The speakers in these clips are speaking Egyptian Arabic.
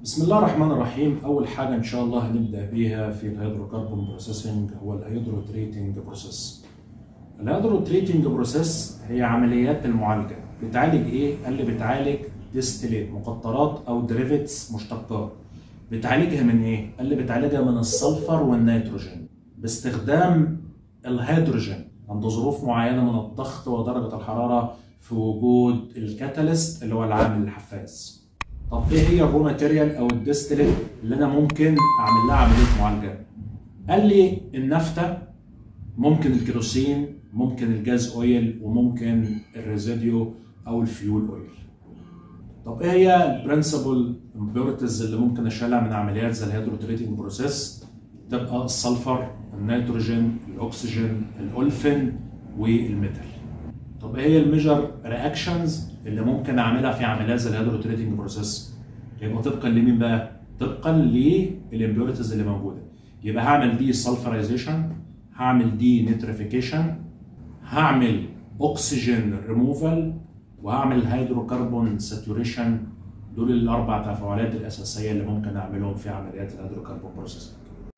بسم الله الرحمن الرحيم اول حاجه ان شاء الله هنبدا بيها في الهيدروكربون بروسيسنج هو الهيدروتريتنج بروسيس الهيدروتريتنج بروسيس هي عمليات المعالجه بتعالج ايه قال لي بتعالج ديستيليت مقطرات او دريفيتس مشتقات بتعالجها من ايه قال لي بتعالجها من السلفر والنيتروجين باستخدام الهيدروجين عند ظروف معينه من الضغط ودرجه الحراره في وجود الكاتاليست اللي هو العامل الحفاز طب ايه هي الرو ماتيريال او الديستيليت اللي انا ممكن اعمل لها عمليه معالجه؟ قال لي النفطه ممكن الكيروسين ممكن الجاز اويل وممكن الريزيديو او الفيول اويل. طب ايه هي البرنسبل امبيورتيز اللي ممكن اشيلها من عمليات زي الهيدروتريتنج بروسيس؟ تبقى السلفر، النيتروجين، الاكسجين، الاولفين والميتال. طب ايه هي الميجر رياكشنز اللي ممكن اعملها في عمليات زي الهيدروتريتنج بروسيس يبقى طبقا لمين بقى طبقا للامبيورتيز اللي موجوده يبقى هعمل دي سلفرايزيشن هعمل دي نيتريفيكيشن هعمل اكسجين ريموفال وهعمل هيدروكربون ساتوريشن دول الاربع تفاعلات الاساسيه اللي ممكن اعملهم في عمليات الهيدروكربون بروسيس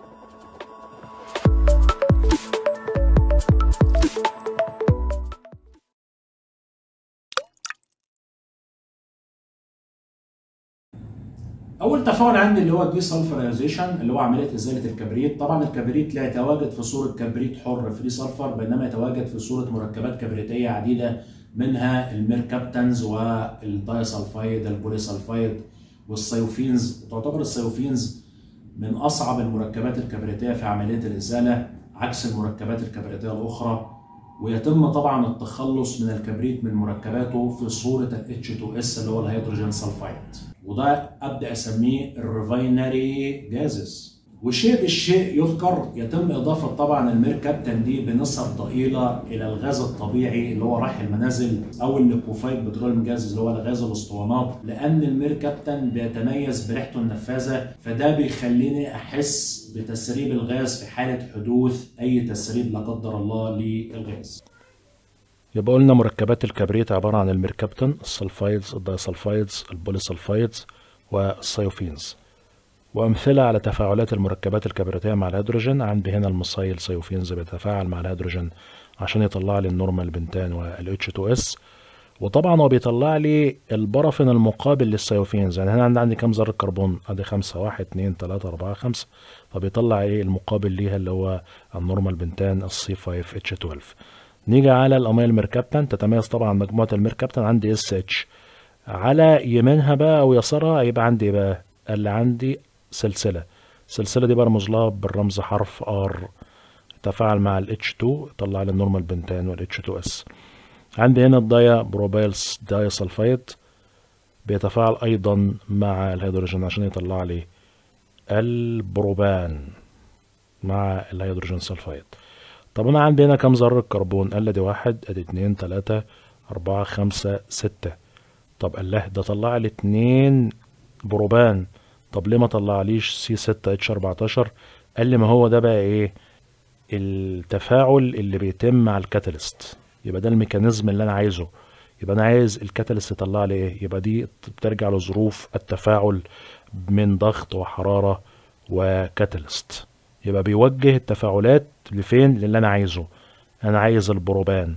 اول تفاعل عندي اللي هو الدي سلفرايزيشن اللي هو عمليه ازاله الكبريت طبعا الكبريت لا يتواجد في صوره كبريت حر فري سلفر بينما يتواجد في صوره مركبات كبريتيه عديده منها الميركابتنز والدايسلفايد البوليسلفايد والسيوفينز تعتبر السيوفينز من اصعب المركبات الكبريتيه في عمليه الازاله عكس المركبات الكبريتيه الاخرى ويتم طبعا التخلص من الكبريت من مركباته في صوره ال H2S اللي هو الهيدروجين سلفايد وده ابدا اسميه الريفاينري جازز والشيء بالشيء يذكر يتم اضافه طبعا الميركابتن دي بنسب ضئيله الى الغاز الطبيعي اللي هو رايح المنازل او الليكوفايد بتروليوم جاز اللي هو الغاز الاسطوانات لان الميركابتن بيتميز بريحته النفاذه فده بيخليني احس بتسريب الغاز في حاله حدوث اي تسريب لا قدر الله للغاز يبقى قلنا مركبات الكبريت عبارة عن الميركابتون السلفايدز الدايسلفايدز البوليسلفايدز والسيوفينز وأمثلة على تفاعلات المركبات الكبريتية مع الهيدروجين عندي هنا المصيل سيوفينز بيتفاعل مع الهيدروجين عشان يطلع لي النورمال بنتان وال H2S وطبعا هو بيطلع لي البرافين المقابل للسيوفينز يعني هنا عندي عندي كام ذرة كربون ادي خمسة واحد اتنين تلاتة أربعة خمسة فبيطلع ايه المقابل ليها اللي هو النورمال بنتان السي 5 H12 نيجي على الاميل الميركابتن تتميز طبعا مجموعه الميركابتن عندي اس اتش على يمينها بقى او يسارها يبقى عندي بقى اللي عندي سلسله السلسله دي برمز لها بالرمز حرف ار تفاعل مع ال H2 يطلع لي النورمال بنتان وال H2S عندي هنا الدايا بروبايلس دايا سلفايد بيتفاعل ايضا مع الهيدروجين عشان يطلع لي البروبان مع الهيدروجين سلفايد طب انا عندي هنا كام ذرة كربون قال لي دي واحد ادي اتنين تلاتة اربعة خمسة ستة طب قال له ده طلع لي اتنين بروبان طب ليه ما طلعليش سي ستة اتش اربعتاشر قال لي ما هو ده بقى ايه التفاعل اللي بيتم مع الكاتاليست يبقى ده الميكانيزم اللي انا عايزه يبقى انا عايز الكاتاليست يطلع لي ايه يبقى دي بترجع لظروف التفاعل من ضغط وحرارة وكاتاليست يبقى بيوجه التفاعلات لفين للي انا عايزه انا عايز البروبان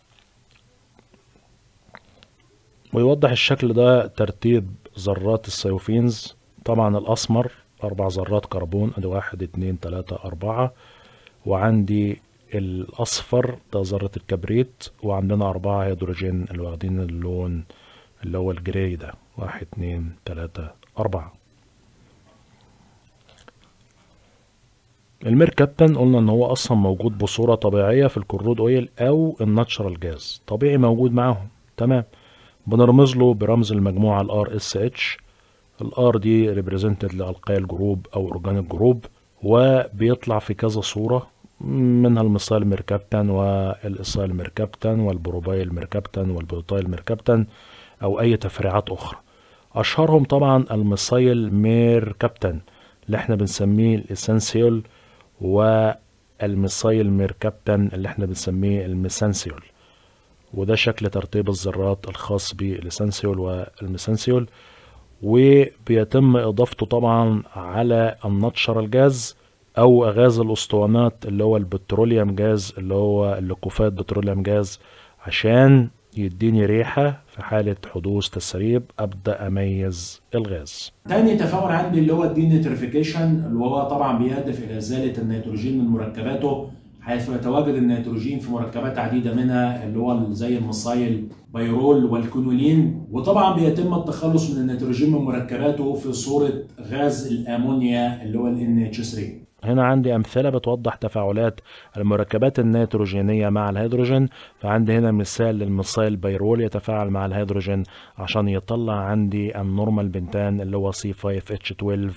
ويوضح الشكل ده ترتيب ذرات السيوفينز طبعا الاسمر اربع ذرات كربون ادي واحد اتنين تلاتة اربعة وعندي الاصفر ده ذرة الكبريت وعندنا اربعة هيدروجين اللي واخدين اللون اللي هو الجراي ده واحد اتنين تلاتة اربعة الميركابتن قلنا ان هو اصلا موجود بصورة طبيعية في الكرود اويل او الناتشرال جاز طبيعي موجود معاهم تمام بنرمز له برمز المجموعة الار اس اتش الار دي ريبريزنتد لالقايل جروب او اورجانيك جروب وبيطلع في كذا صورة منها الميثايل ميركابتن والإيثايل ميركابتن والبروبايل ميركابتن والبيوتايل ميركابتن او اي تفريعات اخرى اشهرهم طبعا الميثايل ميركابتن اللي احنا بنسميه الاسنسيول والميثايل ميركابتن اللي احنا بنسميه الميسانسيول وده شكل ترتيب الذرات الخاص بالاسنسيول والميسانسيول وبيتم اضافته طبعا على الناتشرال جاز او غاز الاسطوانات اللي هو البتروليوم جاز اللي هو الليكوفات بتروليوم جاز عشان يديني ريحة في حالة حدوث تسريب أبدأ أميز الغاز تاني تفاعل عندي اللي هو الدينيتريفيكيشن اللي هو طبعا بيهدف الى ازاله النيتروجين من مركباته حيث يتواجد النيتروجين في مركبات عديده منها اللي هو زي المصايل بيرول والكونولين وطبعا بيتم التخلص من النيتروجين من مركباته في صوره غاز الامونيا اللي هو ال NH3 هنا عندي أمثلة بتوضح تفاعلات المركبات النيتروجينية مع الهيدروجين فعندي هنا مثال للمصايل بيرول يتفاعل مع الهيدروجين عشان يطلع عندي النورمال بنتان اللي هو C5H12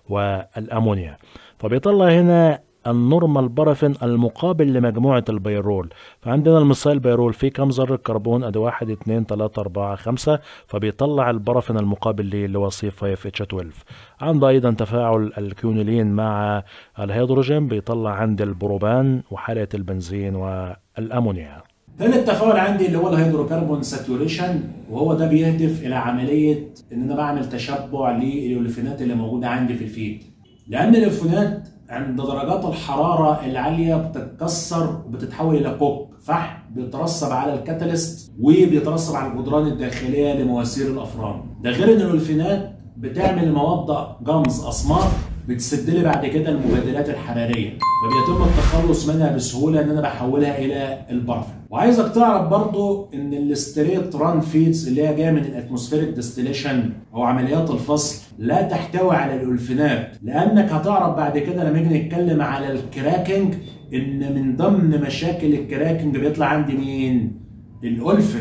والأمونيا فبيطلع هنا النورمال بارافين المقابل لمجموعة البيرول فعندنا المصايل بيرول فيه كم ذرة كربون ادي واحد اتنين تلاتة اربعة خمسة فبيطلع البارافين المقابل ليه اللي هو C5H12 عنده ايضا تفاعل الكيونيلين مع الهيدروجين بيطلع عندي البروبان وحالة البنزين والامونيا ثالث تفاعل عندي اللي هو الهيدروكربون ساتوريشن وهو ده بيهدف الى عمليه ان انا بعمل تشبع للوليفينات اللي موجوده عندي في الفيد لان الوليفينات عند درجات الحراره العاليه بتتكسر وبتتحول الى كوك فحم بيترسب على الكاتاليست وبيترسب على الجدران الداخليه لمواسير الافران ده غير ان الولفينات بتعمل مواد جمز اسمار بتسد لي بعد كده المبادلات الحراريه فبيتم التخلص منها بسهوله ان انا بحولها الى البارفين وعايزك تعرف برضو ان الستريت ران فيدز اللي هي جايه من الاتموسفيريك ديستليشن او عمليات الفصل لا تحتوي على الالفينات لانك هتعرف بعد كده لما نيجي نتكلم على الكراكنج ان من ضمن مشاكل الكراكنج بيطلع عندي مين الالفن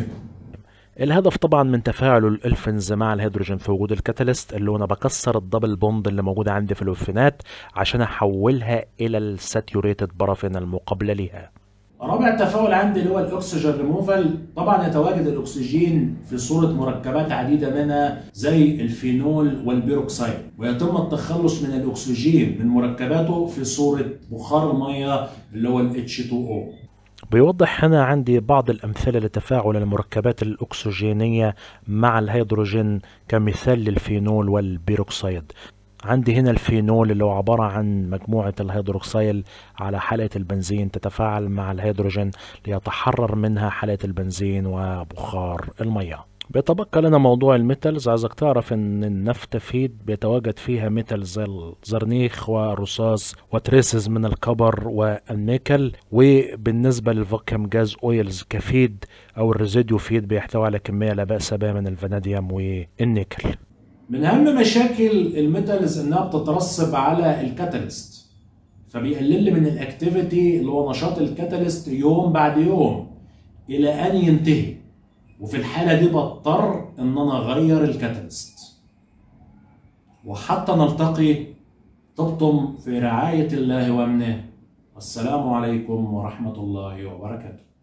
الهدف طبعا من تفاعل الالفنز مع الهيدروجين في وجود الكاتاليست اللي هو انا بكسر الدبل بوند اللي موجوده عندي في الالفينات عشان احولها الى الساتيوريتد بارافين المقابله ليها رابع تفاعل عندي اللي هو الاكسجين ريموفال طبعا يتواجد الاكسجين في صوره مركبات عديده منها زي الفينول والبيروكسيد ويتم التخلص من الاكسجين من مركباته في صوره بخار الميه اللي هو ال H2O بيوضح هنا عندي بعض الأمثلة لتفاعل المركبات الأكسجينية مع الهيدروجين كمثال للفينول والبيروكسيد عندي هنا الفينول اللي هو عبارة عن مجموعة الهيدروكسيل على حلقة البنزين تتفاعل مع الهيدروجين ليتحرر منها حلقة البنزين وبخار المياه بيتبقى لنا موضوع الميتالز عايزك تعرف ان النفط فيد بيتواجد فيها ميتال زي الزرنيخ والرصاص وتريسز من الكبر والنيكل وبالنسبه للفاكيوم جاز اويلز كفيد او الريزيديو فيد بيحتوي على كميه لا باس بها من الفاناديوم والنيكل من اهم مشاكل الميتالز انها بتترسب على الكاتاليست فبيقلل لي من الاكتيفيتي اللي هو نشاط الكاتاليست يوم بعد يوم الى ان ينتهي وفي الحالة دي بضطر إن أنا أغير الكاتاليست وحتى نلتقي طبتم في رعاية الله وأمنه والسلام عليكم ورحمة الله وبركاته